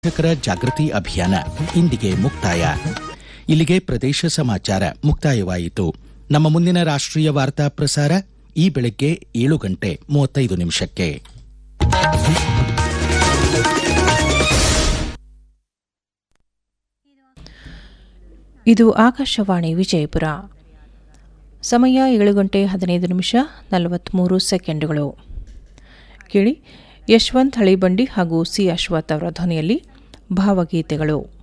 ಶಿಕ್ಷಕರ ಜಾಗೃತಿ ಅಭಿಯಾನ ಇಂದಿಗೆ ಮುಕ್ತಾಯ ಇಲ್ಲಿಗೆ ಪ್ರದೇಶ ಸಮಾಚಾರ ಮುಕ್ತಾಯವಾಯಿತು ನಮ್ಮ ಮುಂದಿನ ರಾಷ್ಟ್ರೀಯ ವಾರ್ತಾ ಪ್ರಸಾರ ಈ ಬೆಳಗ್ಗೆ ಏಳು ಗಂಟೆ ಮೂವತ್ತೈದು ನಿಮಿಷಕ್ಕೆ ಇದು ಆಕಾಶವಾಣಿ ವಿಜಯಪುರ ಸಮಯ ಏಳು ಗಂಟೆ ಹದಿನೈದು ನಿಮಿಷ ನಲವತ್ತ್ಮೂರು ಸೆಕೆಂಡುಗಳು ಕೇಳಿ ಯಶವಂತ್ ಹಳಿಬಂಡಿ ಹಾಗೂ ಸಿ ಅಶ್ವಥ್ ಅವರ ಧ್ವನಿಯಲ್ಲಿ ಭಾವಗೀತೆಗಳು